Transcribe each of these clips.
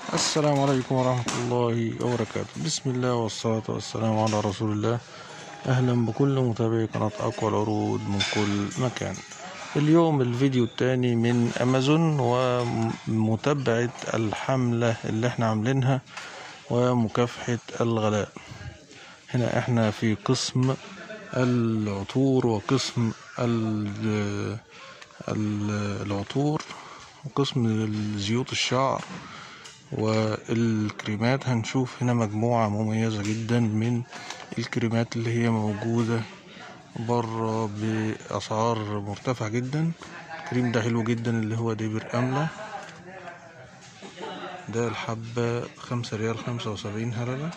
السلام عليكم ورحمة الله وبركاته بسم الله والصلاة والسلام على رسول الله أهلا بكل متابعي قناة أقوى العروض من كل مكان اليوم الفيديو التاني من أمازون ومتابعة الحملة اللي احنا عاملينها ومكافحة الغلاء هنا احنا في قسم العطور وقسم ال- ال- العطور وقسم زيوت الشعر والكريمات هنشوف هنا مجموعة مميزة جدا من الكريمات اللي هي موجودة بره بأسعار مرتفعة جدا الكريم ده حلو جدا اللي هو ديبر أملة ده الحبة خمسة ريال خمسة وسبعين هللة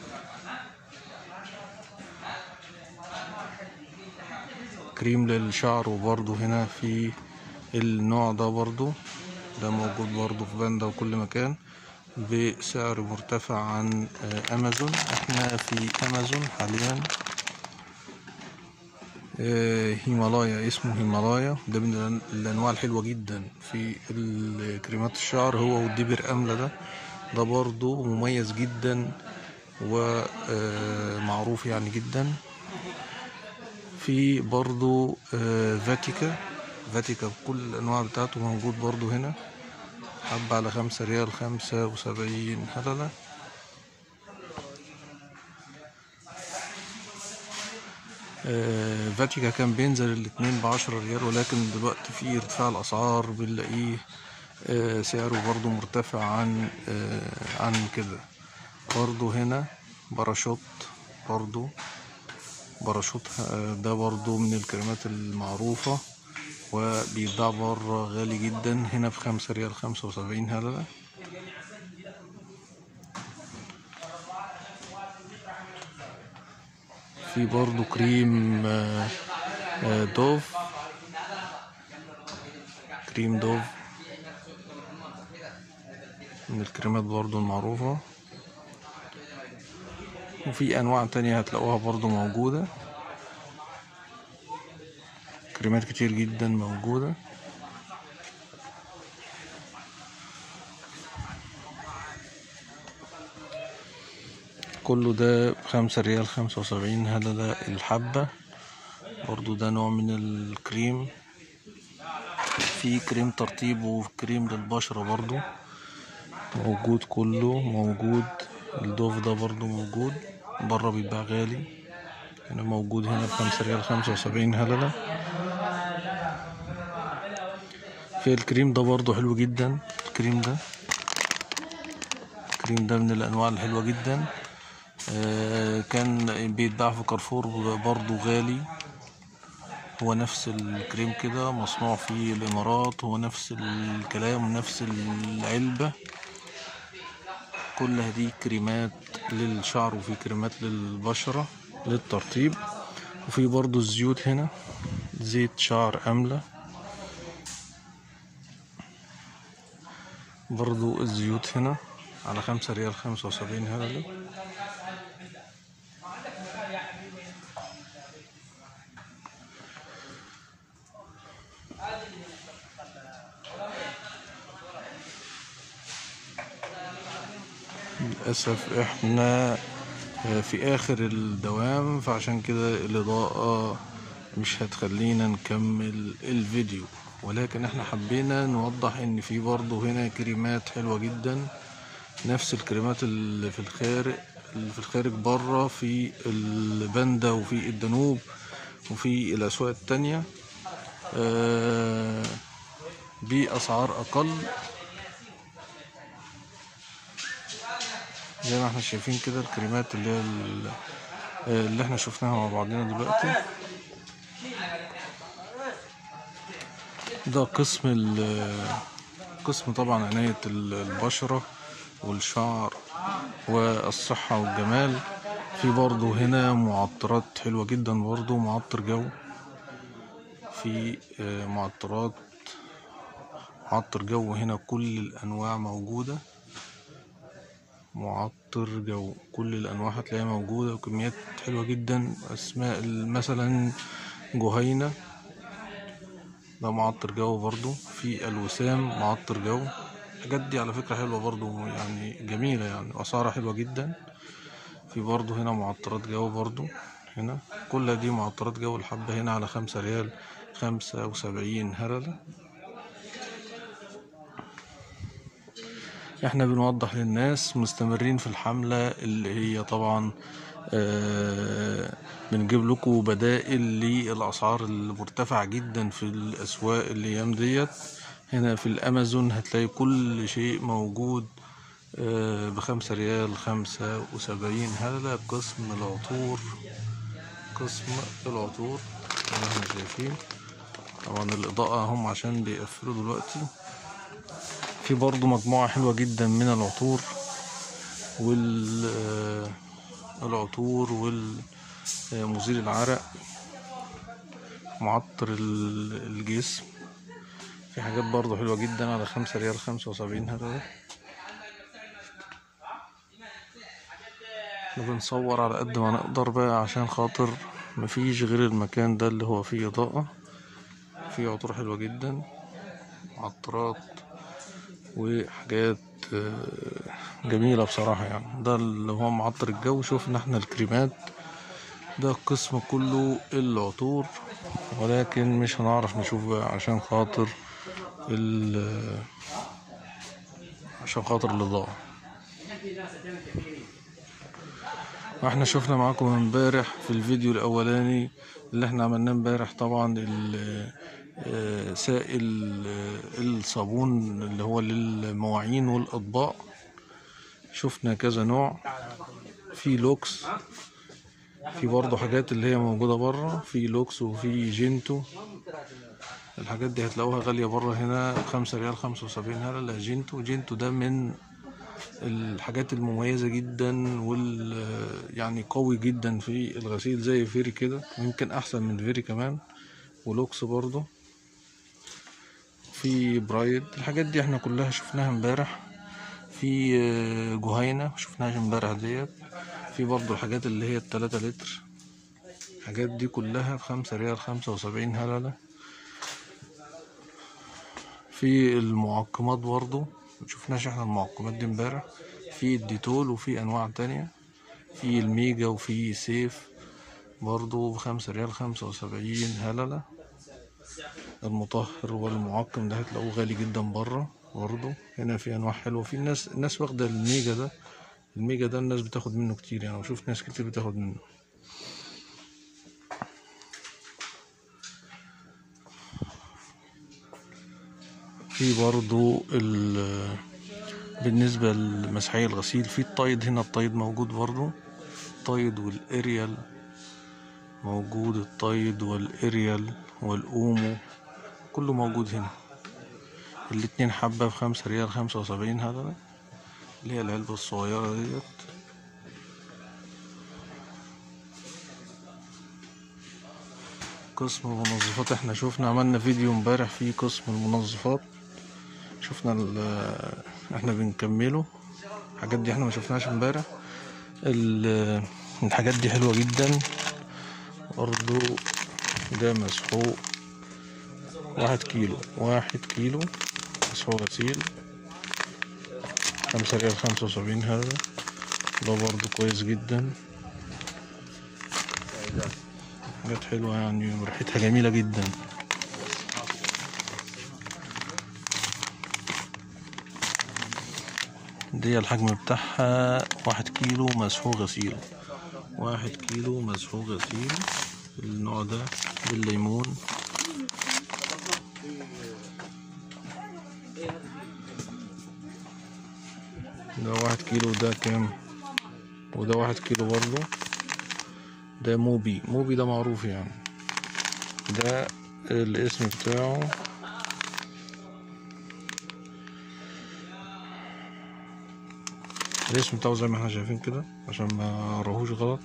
كريم للشعر وبرضه هنا في النوع ده برضه ده موجود برضه في باندا وكل مكان بسعر مرتفع عن آه، امازون احنا في امازون حاليا آه، هيمالايا اسمه هيمالايا ده من الأن- الانواع الحلوه جدا في الكريمات الشعر هو والدبر املة ده ده برضه مميز جدا ومعروف يعني جدا في برضو آه، فاتيكا فاتيكا بكل الأنواع بتاعته موجود برضو هنا حبة على خمسة ريال خمسة وسبعين هللة آه، فاتيكا كان بينزل الاتنين بعشرة ريال ولكن دلوقتي في ارتفاع الأسعار بنلاقيه آه، سعره برضو مرتفع عن آه، عن كده برضو هنا باراشوت برضو باراشوت آه، ده برضو من الكريمات المعروفة وبيتباع بره غالي جدا هنا بخمسة ريال خمسة وسبعين هللة في برضو كريم آه، آه، دوف كريم دوف من الكريمات برضو المعروفة وفي أنواع تانية هتلاقوها برضو موجودة كريمات كتير جدا موجودة كله ده بخمسة ريال خمسة وسبعين هللة الحبة برضو ده نوع من الكريم في كريم ترطيب وكريم للبشرة برضو موجود كله موجود الدوف ده برضو موجود بره بيتباع غالي هنا موجود هنا بخمسة ريال خمسة وسبعين هللة في الكريم ده برضو حلو جدا الكريم ده الكريم ده من الأنواع الحلوة جدا آه، كان بيتباع في كارفور برضو غالي هو نفس الكريم كده مصنوع في الإمارات هو نفس الكلام ونفس العلبة كل هذه كريمات للشعر وفي كريمات للبشرة للترطيب وفي برضو الزيوت هنا زيت شعر أملة برضو الزيوت هنا على خمسة ريال خمسة وسبعين هللة للأسف احنا في آخر الدوام فعشان كده الإضاءة مش هتخلينا نكمل الفيديو ولكن احنا حبينا نوضح ان في برضه هنا كريمات حلوة جدا نفس الكريمات اللي في الخارج اللي في الخارج بره في الباندا وفي الدنوب وفي الأسواق التانية آه، بأسعار أقل زي ما احنا شايفين كده الكريمات اللي هي ال- اللي احنا شفناها مع بعضنا دلوقتي ده قسم ال قسم طبعا عناية ال- البشرة والشعر والصحة والجمال في برضه هنا معطرات حلوة جدا برضه معطر جو في آه، معطرات معطر جو هنا كل الأنواع موجودة معطر جو كل الأنواع هتلاقيها موجودة وكميات حلوة جدا أسماء مثلا جهينة ده معطر جو برضو في الوسام معطر جو الحاجات دي على فكرة حلوة برضو يعني جميلة يعني وأسعارها حلوة جدا في برضو هنا معطرات جو برضو هنا كل دي معطرات جو الحبة هنا على خمسة ريال خمسة وسبعين هللة احنا بنوضح للناس مستمرين في الحملة اللي هي طبعا آه، بنجيب لكم بدائل للأسعار المرتفعة جدا في الأسواق الأيام ديت هنا في الأمازون هتلاقي كل شيء موجود آه، بخمسة ريال خمسة وسبعين هذا قسم العطور قسم العطور زي ما احنا شايفين طبعا الإضاءة هم عشان بيقفلوا دلوقتي في برضو مجموعة حلوة جدا من العطور وال آه، العطور والمزيل العرق معطر ال- الجسم في حاجات برضو حلوة جدا على خمسة ريال خمسة وسبعين هذا احنا بنصور على قد ما نقدر بقى عشان خاطر مفيش غير المكان ده اللي هو فيه إضاءة فيه عطور حلوة جدا معطرات وحاجات آه، جميلة بصراحة يعني ده اللي هو معطر الجو شوفنا احنا الكريمات ده القسم كله العطور ولكن مش هنعرف نشوف بقى عشان خاطر ال عشان خاطر الإضاءة واحنا شفنا معاكم امبارح في الفيديو الاولاني اللي احنا عملناه امبارح طبعا ال- آه، سائل آه، الصابون اللي هو للمواعين والاطباق شفنا كذا نوع في لوكس في برضه حاجات اللي هي موجودة بره في لوكس وفي جينتو الحاجات دي هتلاقوها غالية بره هنا خمسة ريال خمسة وسبعين هلا لا جينتو جينتو ده من الحاجات المميزة جدا وال يعني قوي جدا في الغسيل زي فيري كده يمكن أحسن من فيري كمان ولوكس برضه في برايد الحاجات دي احنا كلها شفناها امبارح في آه، جهينة شفناها امبارح ديت في برضه الحاجات اللي هي التلاتة لتر الحاجات دي كلها بخمسة ريال خمسة وسبعين هللة في المعقمات برضه مشوفناش احنا المعقمات دي امبارح في الديتول وفي انواع تانية في الميجا وفي سيف برضه بخمسة ريال خمسة وسبعين هللة المطهر والمعقم ده هتلاقوه غالي جدا بره برضه هنا في انواع حلوه في الناس الناس واخده الميجا ده الميجا ده الناس بتاخد منه كتير يعني بشوف ناس كتير بتاخد منه في برضو ال بالنسبة لمسحية الغسيل في الطايد هنا الطايد موجود برضو الطايد والاريال موجود الطايد والاريال والاومو كله موجود هنا الاتنين حبة بخمسة ريال خمسة وسبعين هذا اللي هي العلبة الصغيرة ديت قسم المنظفات احنا شفنا عملنا فيديو امبارح في قسم المنظفات شفنا ال- احنا بنكمله الحاجات دي احنا ما شفناهاش امبارح ال- الحاجات دي حلوة جدا برضو ده مسحوق واحد كيلو واحد كيلو مسحوق غسيل خمسة ريال خمسة وسبعين هذا ده برضو كويس جدا حاجات حلوة يعني وريحتها جميلة جدا دي الحجم بتاعها واحد كيلو مسحوق غسيل واحد كيلو مسحوق غسيل النوع ده بالليمون ده واحد كيلو ده كام وده واحد كيلو برضه ده موبي موبي ده معروف يعني ده الاسم بتاعه الاسم بتاعه زي ما احنا شايفين كده عشان ما اقراهوش غلط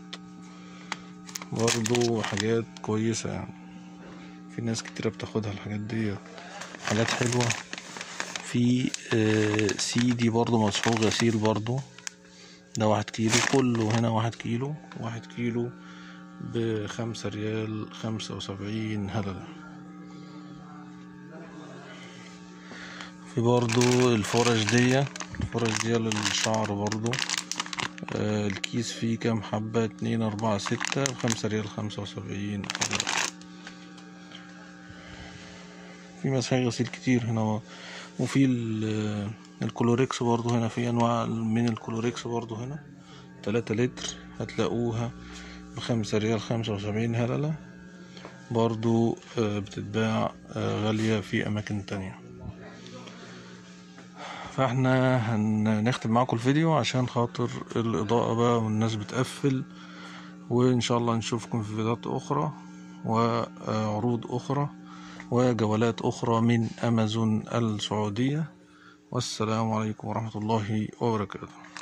برضه حاجات كويسة يعني في ناس كتيرة بتاخدها الحاجات دي حاجات حلوة في آه، سيدي برضه مسحوق غسيل برضه ده واحد كيلو كله هنا واحد كيلو واحد كيلو بخمسة ريال خمسة وسبعين هللة في برضو الفرش دي الفرش دي للشعر برضو آه الكيس فيه كام حبة اتنين اربعة ستة بخمسة ريال خمسة وسبعين في مسحيق غسيل كتير هنا وفي ال- الكلوريكس برضو هنا في انواع من الكلوريكس برضو هنا تلاتة لتر هتلاقوها بخمسة ريال خمسة وسبعين هللة برضو آه، بتتباع آه، غالية في أماكن تانية فاحنا هنختم معاكم الفيديو عشان خاطر الإضاءة بقى والناس بتقفل وإن شاء الله نشوفكم في فيديوهات أخرى وعروض أخرى وجولات أخرى من أمازون السعودية والسلام عليكم ورحمة الله وبركاته